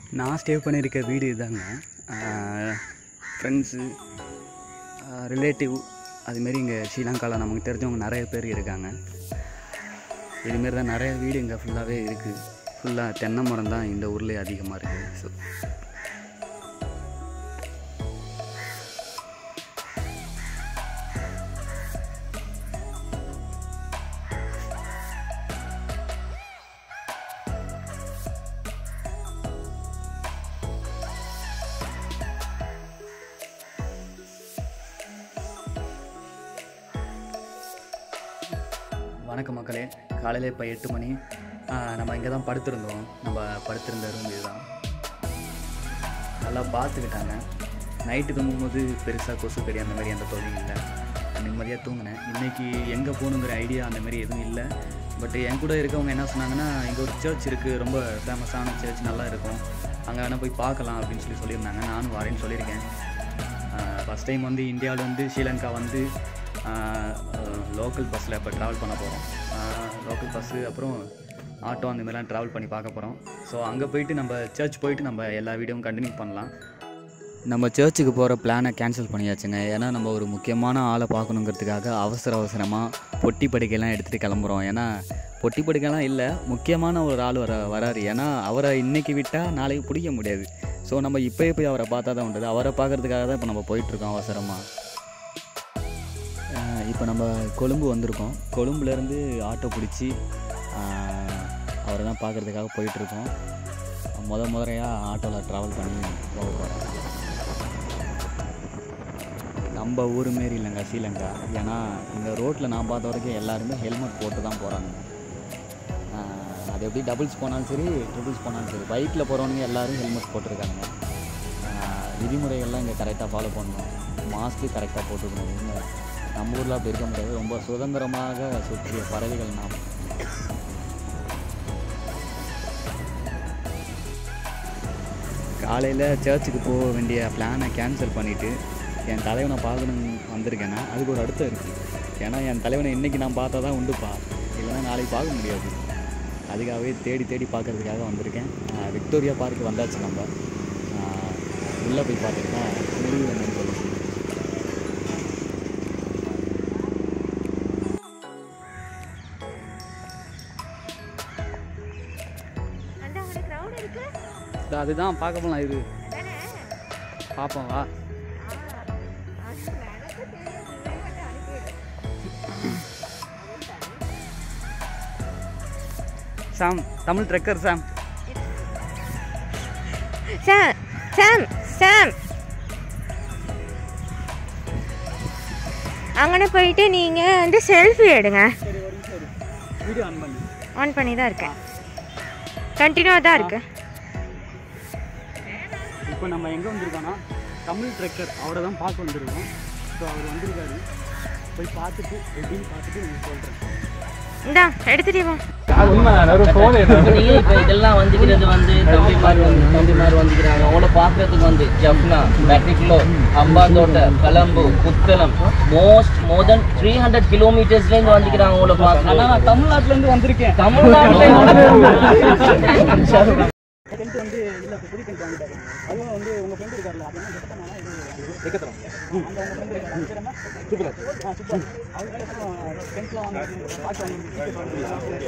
நான் ஸ்டே பண்ணியிருக்க வீடு இதாங்க ஃப்ரெண்ட்ஸு ரிலேட்டிவ் அதுமாரி இங்கே ஸ்ரீலங்காவில் நமக்கு தெரிஞ்சவங்க நிறைய பேர் இருக்காங்க இதுமாரி தான் நிறைய வீடு இங்கே ஃபுல்லாகவே இருக்குது ஃபுல்லாக தென்னை மரம் தான் இந்த ஊர்லேயே அதிகமாக இருக்குது ஸோ வணக்கம் மக்களே காலையில் இப்போ எட்டு மணி ஆஹ் நம்ம இங்கே தான் படுத்திருந்தோம் நம்ம படுத்திருந்த ரூம் இதுதான் நல்லா பார்த்துக்கிட்டாங்க நைட்டு தூங்கும்போது பெருசாக கொசு கடி அந்த மாதிரி எந்த தொல்லையும் இல்லை நிம்மதியாக தூங்கினேன் இன்றைக்கி எங்கே போகணுங்கிற ஐடியா அந்த மாதிரி எதுவும் இல்லை பட் என் கூட இருக்கவங்க என்ன சொன்னாங்கன்னா இங்கே ஒரு சர்ச் இருக்குது ரொம்ப ஃபேமஸான சர்ச் நல்லா இருக்கும் அங்கே வேணால் போய் பார்க்கலாம் அப்படின்னு சொல்லி சொல்லியிருந்தாங்க நானும் வரேன்னு சொல்லியிருக்கேன் ஃபஸ்ட் டைம் வந்து இந்தியாவில் வந்து ஸ்ரீலங்கா வந்து லோக்கல் பஸ்ஸில் இப்போ ட்ராவல் பண்ண போகிறோம் லோக்கல் பஸ்ஸு அப்புறம் ஆட்டோ அந்த மாதிரிலாம் ட்ராவல் பண்ணி பார்க்க போகிறோம் ஸோ அங்கே போயிட்டு நம்ம சர்ச் போயிட்டு நம்ம எல்லா வீடியோவும் கண்டினியூ பண்ணலாம் நம்ம சர்ச்சுக்கு போகிற பிளானை கேன்சல் பண்ணியாச்சுங்க ஏன்னா நம்ம ஒரு முக்கியமான ஆளை பார்க்கணுங்கிறதுக்காக அவசர அவசரமாக பொட்டி படுக்கையெல்லாம் எடுத்துகிட்டு கிளம்புறோம் ஏன்னா பொட்டி படுக்கைலாம் இல்லை முக்கியமான ஒரு ஆள் வர வராரு ஏன்னா அவரை இன்னைக்கு விட்டால் நாளைக்கு பிடிக்க முடியாது ஸோ நம்ம இப்போயே போய் அவரை பார்த்தா தான் உண்டு அவரை பார்க்கறதுக்காக தான் இப்போ நம்ம போயிட்டுருக்கோம் அவசரமாக இப்போ நம்ம கொழும்பு வந்திருக்கோம் கொழும்புலேருந்து ஆட்டோ பிடிச்சி அவரை தான் பார்க்குறதுக்காக போயிட்டுருக்கோம் முத முறையாக ஆட்டோவில் ட்ராவல் பண்ணி போக போகிறோம் நம்ம ஊர் மாரி இல்லைங்க ஸ்ரீலங்கா ஏன்னா இந்த ரோட்டில் நான் பார்த்த வரைக்கும் எல்லாருமே ஹெல்மெட் போட்டு தான் போகிறாங்க அது எப்படி டபுள்ஸ் போனாலும் சரி ட்ரிபிள்ஸ் போனாலும் சரி பைக்கில் போகிறவனுங்க எல்லோரும் ஹெல்மெட் போட்டிருக்காங்க ஆஹ் விதிமுறைகள்லாம் இங்கே கரெக்டாக ஃபாலோ பண்ணணும் மாஸ்க்கு கரெக்டாக போட்டுக்கணும் இங்க நம்ம ஊரில் அப்படி இருக்க முடியாது ரொம்ப சுதந்திரமாக சுற்றிய பறவைகள் நாம் காலையில் சர்ச்சுக்கு போக வேண்டிய பிளானை கேன்சல் பண்ணிவிட்டு என் தலைவனை பார்க்கணுன்னு வந்திருக்கேன்னா அதுக்கு ஒரு அர்த்தம் இருக்குது ஏன்னா என் தலைவனை இன்றைக்கி நான் பார்த்தா தான் உண்டுப்பா இல்லைன்னா நாளைக்கு பார்க்க முடியாது அதுக்காகவே தேடி தேடி பார்க்கறதுக்காக வந்திருக்கேன் ஆஹ் விக்டோரியா பார்க் வந்தாச்சு நம்ம ஆஹ் உள்ளே போய் பார்த்துருக்கா முடிவு என்னன்னு சொல்லி அந்த அங்கே crowd இருக்கு அதுதான் பார்க்க போகலாம் இது அதானே? பார்ப்போம் வா ஆ, அது எனக்கு தெரியும். நீ மட்டும் அனுப்பிடு. சாம் தமிழ் ட்ரெக்கர் சாம் சாம் சாம் சாம் அங்கன போயிட்டு நீங்க வந்து செல்ஃபி எடுங்க வீடியோ ஆன் பண்ணு ஆன் பண்ணி தான் இருக்கேன் கண்டினியூவாக தான் இருக்கு இப்போ நம்ம எங்கே வந்திருக்கோன்னா தமிழ் ட்ரெக்கர் அவரை தான் பார்க்க வந்திருக்கோம் ஸோ அவர் வந்திருக்காரு போய் பார்த்துட்டு எப்படின்னு பார்த்துட்டு உங்களுக்கு சொல்கிறேன் இந்தா எடுத்துட்டு வா நீங்க இப்ப இதெல்லாம் வந்துக்கிறது வந்து தம்பி மாதிரி வந்து தம்பி மாதிரி வந்துக்கிறாங்க அவங்கள பாக்குறதுக்கு வந்து ஜப்னா மெட்ரிக்லோ Hambantota Colombo Puttalam most more than three hundred கிலோமீட்டர்ஸ்ல இருந்து வந்துக்கிறாங்க அவங்கள பாக்க நான் தமிழ்நாட்டிலேருந்து வந்திருக்கேன் தமிழ்நாட்டுல டென்ட் வந்து இல்லை இப்போ புது டென்ட் வாங்கிட்டாரு அதுவும் வந்து உங்கள் ஃப்ரெண்ட் இருக்கார்ல அது என்ன கெட்டனா இது வெக்கத்தரம் அந்த உங்கள் ஃப்ரெண்ட் இருக்காரு பேர் என்ன சூப்பர் ஆ சூப்பர் அவர் டென்ட்லாம் வாங்கி பார்த்து வாங்கி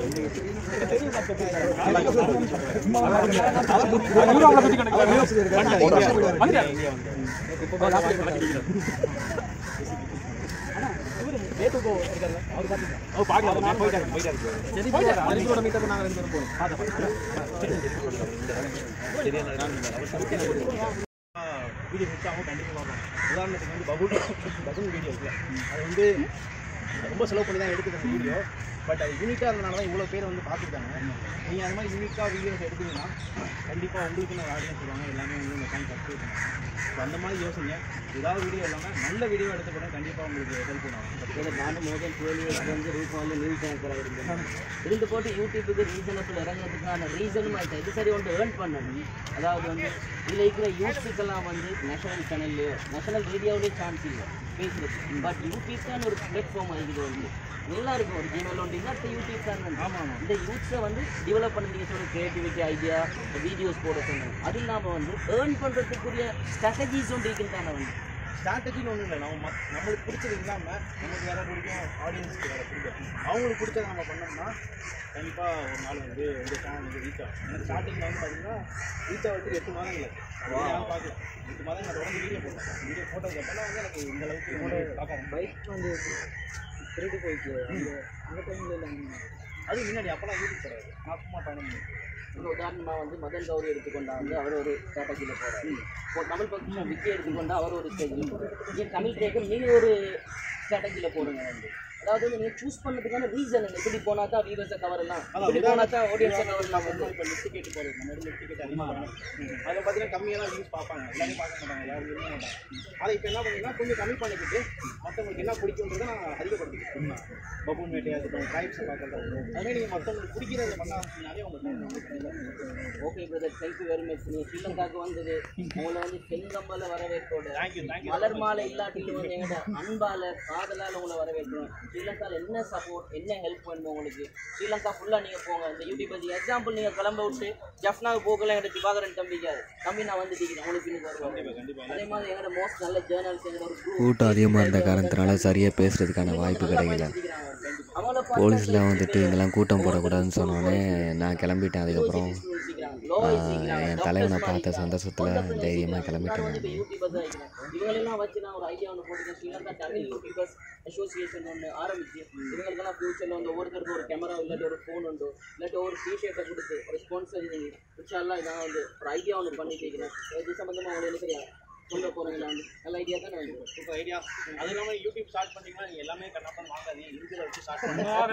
வீடியோ ஹிட் ஆகும் கண்டிப்பாக பார்ப்போம் உதாரணத்துக்கு வந்து பபுள் பபுள் வீடியோ இருக்குல்ல அது வந்து ரொம்ப செலவு பண்ணி தான் எடுத்துக்கிற வீடியோ பட் அது யூனிக்காக இருந்தனால தான் இவ்வளோ பேர் வந்து பார்த்துருக்காங்க நீங்கள் அது மாதிரி யூனிக்காக வீடியோஸ் எடுத்தீங்கன்னா கண்டிப்பாக உங்களுக்குன்னு ஒரு ஆடியன்ஸ் வருவாங்க எல்லாமே வந்து இந்த டைம் சப்ஸ்கிரைப் பண்ணுவாங்க ஸோ அந்த மாதிரி யோசிங்க ஏதாவது வீடியோ இல்லாமல் நல்ல வீடியோ எடுத்த கூட கண்டிப்பாக உங்களுக்கு ஹெல்ப் பண்ணுவாங்க நானும் மோர் தென் டுவெல் இயர்ஸ் வந்து ரூட் வந்து நியூஸ் ஆங்கராக இருந்தேன் இருந்து போட்டு யூடியூபுக்கு ரீசனபிள் இறங்குறதுக்கான ரீசனும் ஆயிட்டேன் இது சரி ஒன்று ஏர்ன் பண்ணணும் அதாவது வந்து இதில் இருக்கிற யூத்ஸுக்கெல்லாம் வந்து நேஷனல் சேனல்லையோ நேஷனல் ரேடியோவிலேயே சான்ஸ் இல்லை பேசுறது பட் யூடியூப்கான ஒரு பிளாட்ஃபார்ம் ஆகிக்குது வந்து நல்லா இருக்கும் ஒரு ஜீவனில் பண்றீங்க அடுத்த யூடியூப் தான் வந்து ஆமாம் ஆமாம் இந்த யூத்ஸை வந்து டெவலப் பண்ண நீங்கள் சொல்ற கிரியேட்டிவிட்டி ஐடியா வீடியோஸ் போட சொன்னோம் அது இல்லாமல் வந்து ஏர்ன் பண்ணுறதுக்குரிய ஸ்ட்ராட்டஜிஸ் ஒன்று இருக்குன்னு தானே வந்து ஸ்ட்ராட்டஜின்னு ஒன்றும் இல்லை நம்ம மத் நம்மளுக்கு பிடிச்சது இல்லாமல் நமக்கு வேற பிடிக்கும் ஆடியன்ஸ்க்கு வேற பிடிக்கும் அவங்களுக்கு பிடிச்சதை நம்ம பண்ணோம்னா கண்டிப்பாக ஒரு நாள் வந்து உங்கள் சேனல் வந்து ரீச் ஆகும் எனக்கு ஸ்டார்டிங்கில் வந்து பார்த்தீங்கன்னா ரீச் ஆகிறதுக்கு எட்டு மாதங்கள் அது யாரும் பார்க்கல எட்டு மாதம் நான் தொடர்ந்து வீடியோ போட்டேன் வீடியோ போட்டதுக்கப்புறம் வந்து எனக்கு இந்த அளவுக்கு என்னோட பார்க்க பைக் வந்து திருடி போயிட்டு அந்த அந்த டைமில் அது முன்னாடி அப்போலாம் யூடியூப் கிடையாது நான் சும்மா பண்ண இப்போ உதாரணமாக வந்து மதன் கௌரி எடுத்துக்கொண்டா வந்து அவர் ஒரு ஸ்ட்ராட்டஜியில் போகிறார் இப்போ தமிழ் பக்கம் விக்கி எடுத்துக்கொண்டா அவர் ஒரு ஸ்டேஜில் போகிறார் இங்கே தமிழ் கேட்கும் நீங்கள் ஒரு ஸ்ட்ராட்டஜியில் போடுங்க வந்து அதாவது வந்து நீங்கள் சூஸ் பண்ணதுக்கான ரீசன் இப்படி போனா தான் வீவர்ஸை கவரலாம் இப்படி போனா தான் ஆடியன்ஸை கவரலாம் வந்து இப்போ லிஸ்ட் கேட்டு போகிறது முன்னாடி லிஸ்ட் கேட்டு அதிகமாக அதில் பார்த்தீங்கன்னா கம்மியாக தான் வியூஸ் பார்ப்பாங்க எல்லாரும் பார்க்க மாட்டாங்க யாரும் விரும்ப மாட்டாங்க அதை இப்போ என்ன பண்ணீங்கன்னா கொஞ்சம் கம்மி பண்ணிக்கிட்டு மற்றவங்களுக்கு என்ன பிடிக்குன்றதை நான் அதிகப்படுத்திக்கிட்டேன் பபூன் வேட்டையாக இருக்கட்டும் ட்ரைப்ஸை பார்க்கறது அதே நீங்கள் மற்றவங்களுக்கு பிடிக்கிறத பண்ண ஆரம்பிச்சினாலே உங்களுக்கு okay brother thank you very much நீங்கள் ஸ்ரீலங்காவுக்கு வந்தது உங்களை வந்து செங்கம்பல வரவேற்போட தேங்க்யூ தேங்க்யூ மலர் மாலை இல்லாட்டிலும் வந்து எங்கள்ட அன்பால காதலால உங்களை வரவேற்கிறோம் ஸ்ரீலங்காவில் என்ன சப்போர்ட் என்ன ஹெல்ப் வேணும் உங்களுக்கு ஸ்ரீலங்கா ஃபுல்லாக நீங்கள் போங்க இந்த யூடியூப் பற்றி எக்ஸாம்பிள் நீங்கள் கிளம்ப விட்டு ஜஃப்னாவுக்கு போகல எங்கள்ட திவாகரன் தம்பிக்காரு தம்பி நான் வந்து டிக்கிறேன் உங்களுக்கு பின்னுக்கு வருவாங்க அதே மாதிரி எங்களோட மோஸ்ட் நல்ல ஜேர்னல்ஸ் எங்களோட ஒரு group கூட்டம் அதிகமாக இருந்த காரணத்தினால சரியாக பேசுகிறதுக்கான வாய்ப்பு கிடைக்கல அவங்கள போலீஸில் வந்துட்டு இங்கெல்லாம் கூட்டம் போடக்கூடாதுன்னு சொன்னோடனே நான் கிளம்பிட்டேன் அதுக்கப்புறம் என் தலைவனை பார்த்த சந்தோஷத்தில் தைரியமாக கிளம்பிட்டேன் நான் இவங்களெல்லாம் வச்சு நான் ஒரு ஐடியா ஒன்று போட்டுருக்கேன் ஸ்ரீலங்கா தமிழ் யூடியூபர்ஸ் அசோசியேஷன் ஒன்று ஆரம்பிச்சு இவங்களுக்கெல்லாம் ஃபியூச்சரில் வந்து ஒவ்வொருத்தருக்கும் ஒரு கேமரா இல்லாட்டி ஒரு ஃபோன் உண்டு இல்லாட்டி ஒரு டிஷர்ட்டை கொடுத்து ஒரு ஸ்பான்சர் இன்ஷால்லாம் நான் வந்து ஒரு ஐடியா ஒன்று பண்ணி கேட்குறேன் இது சம்மந்தமாக உங்களுக்கு என்ன தெரியாது சொல்ல போகிறீங்களா வந்து நல்ல ஐடியா தான் வந்து சூப்பர் ஐடியா அது இல்லாமல் யூடியூப் ஸ்டார்ட் பண்ணீங்கன்னா நீங்கள் எல்லாமே கண்ணப்பா வாங்காதீங்க இருக்கிறத வச்சு ஸ்டார்ட்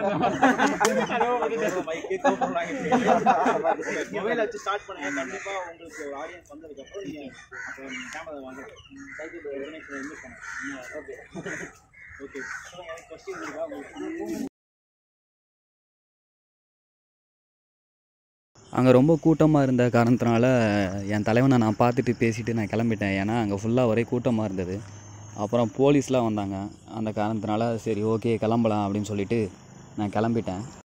பண்ணுங்க மொபைலை வச்சு ஸ்டார்ட் பண்ணுங்க கண்டிப்பாக உங்களுக்கு ஒரு ஆடியன்ஸ் வந்ததுக்கப்புறம் நீங்கள் அப்போ கேமரா வாங்கலாம் தேங்க்யூ இன்வெஸ்ட் பண்ணுங்க ஓகே ஓகே கொஸ்டின் இருக்கா உங்களுக்கு அங்கே ரொம்ப கூட்டமாக இருந்த காரணத்தினால என் தலைவனை நான் பார்த்துட்டு பேசிட்டு நான் கிளம்பிட்டேன் ஏன்னா அங்கே ஃபுல்லாக ஒரே கூட்டமாக இருந்தது அப்புறம் போலீஸ்லாம் வந்தாங்க அந்த காரணத்தினால சரி ஓகே கிளம்பலாம் அப்படின்னு சொல்லிட்டு நான் கிளம்பிட்டேன்